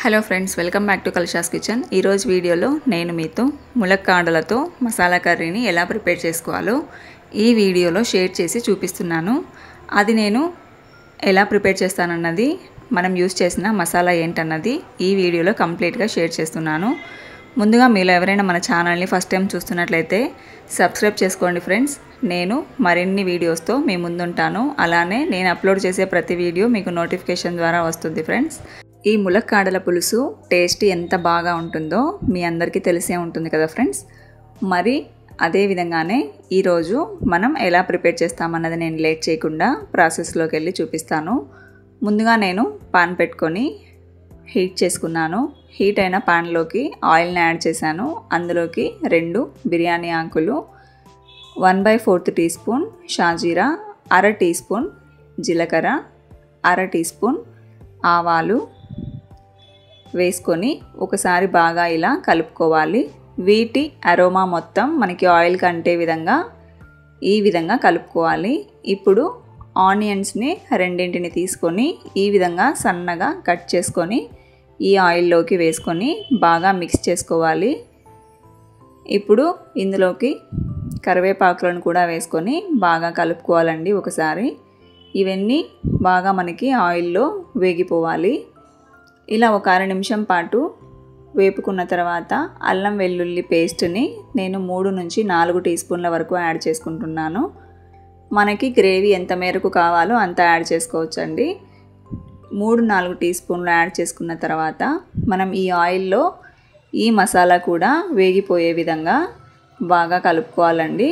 hello friends welcome back to Kalsha's kitchen ఈరోజు వీడియోలో నేను మీతో ములక్కాడలతో మసాలా కర్రీని ఎలా ప్రిపేర్ చేసుకోవాలో ఈ వీడియోలో షేర్ చేసి చూపిస్తున్నాను అది నేను ఎలా ప్రిపేర్ చేస్తానన్నది మనం యూస్ చేసిన మసాలా ఏంటన్నది ఈ వీడియోలో కంప్లీట్గా షేర్ చేస్తున్నాను ముందుగా మీలో ఎవరైనా మన ఛానల్ని ఫస్ట్ టైం చూస్తున్నట్లయితే సబ్స్క్రైబ్ చేసుకోండి ఫ్రెండ్స్ నేను మరిన్ని వీడియోస్తో మీ ముందుంటాను అలానే నేను అప్లోడ్ చేసే ప్రతి వీడియో మీకు నోటిఫికేషన్ ద్వారా వస్తుంది ఫ్రెండ్స్ ఈ ములక్కాడల పులుసు టేస్ట్ ఎంత బాగా ఉంటుందో మీ అందరికీ తెలిసే ఉంటుంది కదా ఫ్రెండ్స్ మరి అదే విధంగానే ఈరోజు మనం ఎలా ప్రిపేర్ చేస్తామన్నది నేను లేట్ చేయకుండా ప్రాసెస్లోకి వెళ్ళి చూపిస్తాను ముందుగా నేను పాన్ పెట్టుకొని హీట్ చేసుకున్నాను హీట్ అయిన పాన్లోకి ఆయిల్ని యాడ్ చేశాను అందులోకి రెండు బిర్యానీ ఆకులు one by fourth teaspoon షాజీరా అర టీ స్పూన్ జీలకర్ర అర టీ స్పూన్ ఆవాలు వేసుకొని ఒకసారి బాగా ఇలా కలుపుకోవాలి వీటి అరోమా మొత్తం మనకి ఆయిల్ కంటే విధంగా ఈ విధంగా కలుపుకోవాలి ఇప్పుడు ఆనియన్స్ని రెండింటిని తీసుకొని ఈ విధంగా సన్నగా కట్ చేసుకొని ఈ ఆయిల్లోకి వేసుకొని బాగా మిక్స్ చేసుకోవాలి ఇప్పుడు ఇందులోకి కరివేపాకులను కూడా వేసుకొని బాగా కలుపుకోవాలండి ఒకసారి ఇవన్నీ బాగా మనకి ఆయిల్లో వేగిపోవాలి ఇలా ఒక అర నిమిషం పాటు వేపుకున్న తర్వాత అల్లం వెల్లుల్లి పేస్ట్ని నేను మూడు నుంచి నాలుగు టీ స్పూన్ల వరకు యాడ్ చేసుకుంటున్నాను మనకి గ్రేవీ ఎంత మేరకు కావాలో అంత యాడ్ చేసుకోవచ్చండి మూడు నాలుగు టీ స్పూన్లు యాడ్ చేసుకున్న తర్వాత మనం ఈ ఆయిల్లో ఈ మసాలా కూడా వేగిపోయే విధంగా బాగా కలుపుకోవాలండి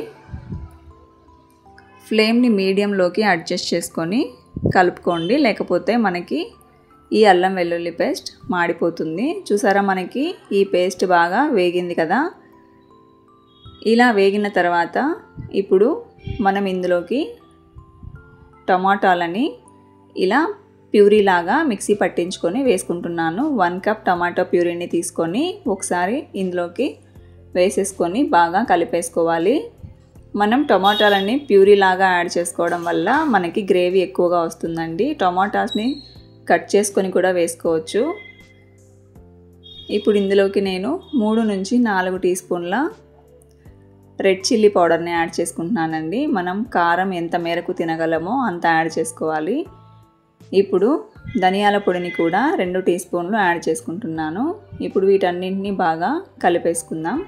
ఫ్లేమ్ని మీడియంలోకి అడ్జస్ట్ చేసుకొని కలుపుకోండి లేకపోతే మనకి ఈ అల్లం వెల్లుల్లి పేస్ట్ మాడిపోతుంది చూసారా మనకి ఈ పేస్ట్ బాగా వేగింది కదా ఇలా వేగిన తర్వాత ఇప్పుడు మనం ఇందులోకి టమాటాలని ఇలా ప్యూరీ లాగా మిక్సీ పట్టించుకొని వేసుకుంటున్నాను వన్ కప్ టమాటో ప్యూరీని తీసుకొని ఒకసారి ఇందులోకి వేసేసుకొని బాగా కలిపేసుకోవాలి మనం టమాటాలని ప్యూరీ లాగా యాడ్ చేసుకోవడం వల్ల మనకి గ్రేవీ ఎక్కువగా వస్తుందండి టమాటాస్ని కట్ చేసుకొని కూడా వేసుకోవచ్చు ఇప్పుడు ఇందులోకి నేను మూడు నుంచి నాలుగు టీ స్పూన్ల రెడ్ చిల్లీ పౌడర్ని యాడ్ చేసుకుంటున్నానండి మనం కారం ఎంత మేరకు తినగలమో అంత యాడ్ చేసుకోవాలి ఇప్పుడు ధనియాల పొడిని కూడా రెండు టీ స్పూన్లు యాడ్ చేసుకుంటున్నాను ఇప్పుడు వీటన్నింటినీ బాగా కలిపేసుకుందాం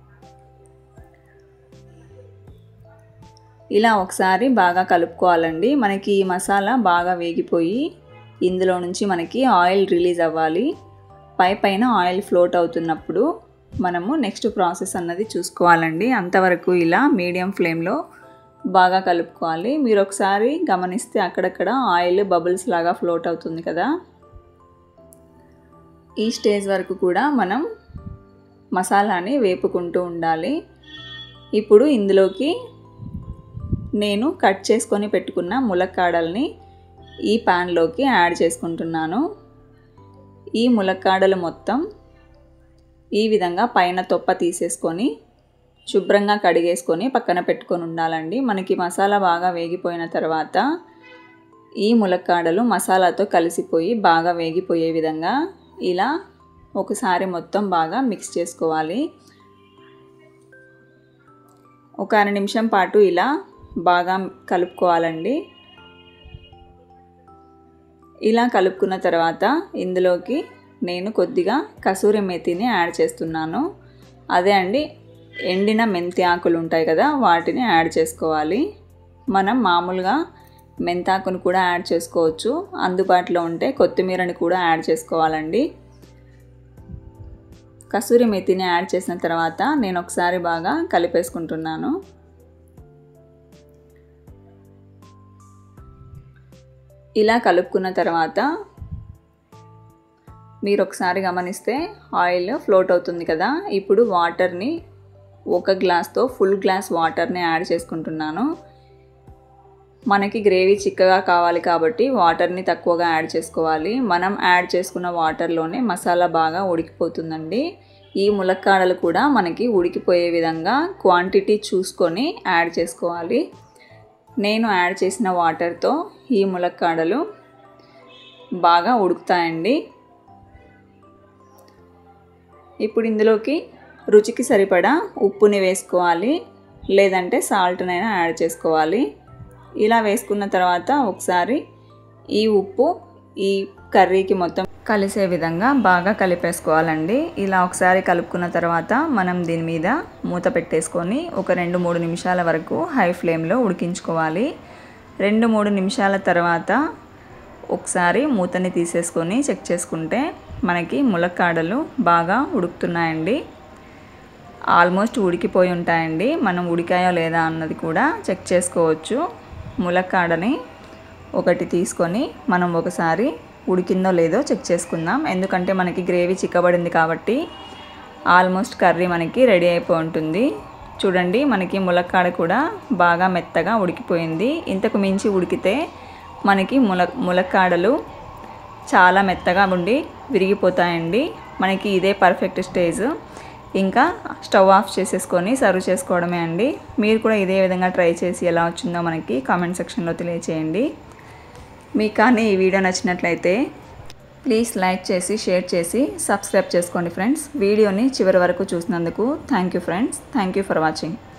ఇలా ఒకసారి బాగా కలుపుకోవాలండి మనకి ఈ మసాలా బాగా వేగిపోయి ఇందులో నుంచి మనకి ఆయిల్ రిలీజ్ అవ్వాలి పై పైన ఆయిల్ ఫ్లోట్ అవుతున్నప్పుడు మనము నెక్స్ట్ ప్రాసెస్ అన్నది చూసుకోవాలండి అంతవరకు ఇలా మీడియం ఫ్లేమ్లో బాగా కలుపుకోవాలి మీరు ఒకసారి గమనిస్తే అక్కడక్కడ ఆయిల్ బబుల్స్ లాగా ఫ్లోట్ అవుతుంది కదా ఈ స్టేజ్ వరకు కూడా మనం మసాలాని వేపుకుంటూ ఉండాలి ఇప్పుడు ఇందులోకి నేను కట్ చేసుకొని పెట్టుకున్న ములక్కాడల్ని ఈ ప్యాన్లోకి యాడ్ చేసుకుంటున్నాను ఈ ములక్కాడలు మొత్తం ఈ విధంగా పైన తొప్ప తీసేసుకొని శుభ్రంగా కడిగేసుకొని పక్కన పెట్టుకొని ఉండాలండి మనకి మసాలా బాగా వేగిపోయిన తర్వాత ఈ ములక్కాడలు మసాలాతో కలిసిపోయి బాగా వేగిపోయే విధంగా ఇలా ఒకసారి మొత్తం బాగా మిక్స్ చేసుకోవాలి ఒక అర నిమిషం పాటు ఇలా బాగా కలుపుకోవాలండి ఇలా కలుపుకున్న తర్వాత ఇందులోకి నేను కొద్దిగా కసూరి మెతిని యాడ్ చేస్తున్నాను అదే అండి ఎండిన మెంతి ఆకులు ఉంటాయి కదా వాటిని యాడ్ చేసుకోవాలి మనం మామూలుగా మెంతాకును కూడా యాడ్ చేసుకోవచ్చు అందుబాటులో ఉంటే కొత్తిమీరని కూడా యాడ్ చేసుకోవాలండి కసూరి మెతిని యాడ్ చేసిన తర్వాత నేను ఒకసారి బాగా కలిపేసుకుంటున్నాను ఇలా కలుపుకున్న తర్వాత మీరు ఒకసారి గమనిస్తే ఆయిల్ ఫ్లోట్ అవుతుంది కదా ఇప్పుడు వాటర్ని ఒక గ్లాస్తో ఫుల్ గ్లాస్ వాటర్ని యాడ్ చేసుకుంటున్నాను మనకి గ్రేవీ చిక్కగా కావాలి కాబట్టి వాటర్ని తక్కువగా యాడ్ చేసుకోవాలి మనం యాడ్ చేసుకున్న వాటర్లోనే మసాలా బాగా ఉడికిపోతుందండి ఈ ములక్కాడలు కూడా మనకి ఉడికిపోయే విధంగా క్వాంటిటీ చూసుకొని యాడ్ చేసుకోవాలి నేను యాడ్ చేసిన వాటర్తో ఈ ములక్కాడలు బాగా ఉడుకుతాయండి ఇప్పుడు ఇందులోకి రుచికి సరిపడా ఉప్పుని వేసుకోవాలి లేదంటే సాల్ట్నైనా యాడ్ చేసుకోవాలి ఇలా వేసుకున్న తర్వాత ఒకసారి ఈ ఉప్పు ఈ కర్రీకి మొత్తం కలిసే విధంగా బాగా కలిపేసుకోవాలండి ఇలా ఒకసారి కలుపుకున్న తర్వాత మనం దీని మీద మూత పెట్టేసుకొని ఒక రెండు మూడు నిమిషాల వరకు హై ఫ్లేమ్లో ఉడికించుకోవాలి రెండు మూడు నిమిషాల తర్వాత ఒకసారి మూతని తీసేసుకొని చెక్ చేసుకుంటే మనకి ములక్కాడలు బాగా ఉడుకుతున్నాయండి ఆల్మోస్ట్ ఉడికిపోయి ఉంటాయండి మనం ఉడికాయో లేదా అన్నది కూడా చెక్ చేసుకోవచ్చు ములక్కాడని ఒకటి తీసుకొని మనం ఒకసారి ఉడికిందో లేదో చెక్ చేసుకుందాం ఎందుకంటే మనకి గ్రేవీ చిక్కబడింది కాబట్టి ఆల్మోస్ట్ కర్రీ మనకి రెడీ అయిపోయి ఉంటుంది చూడండి మనకి ములక్కాడ కూడా బాగా మెత్తగా ఉడికిపోయింది ఇంతకు మించి ఉడికితే మనకి ముల ములక్కాడలు చాలా మెత్తగా ఉండి విరిగిపోతాయండి మనకి ఇదే పర్ఫెక్ట్ స్టేజ్ ఇంకా స్టవ్ ఆఫ్ చేసేసుకొని సర్వ్ చేసుకోవడమే అండి మీరు కూడా ఇదే విధంగా ట్రై చేసి ఎలా వచ్చిందో మనకి కామెంట్ సెక్షన్లో తెలియచేయండి మీకు కానీ ఈ వీడియో నచ్చినట్లయితే ప్లీజ్ లైక్ చేసి షేర్ చేసి సబ్స్క్రైబ్ చేసుకోండి ఫ్రెండ్స్ వీడియోని చివరి వరకు చూసినందుకు thank you friends thank you for watching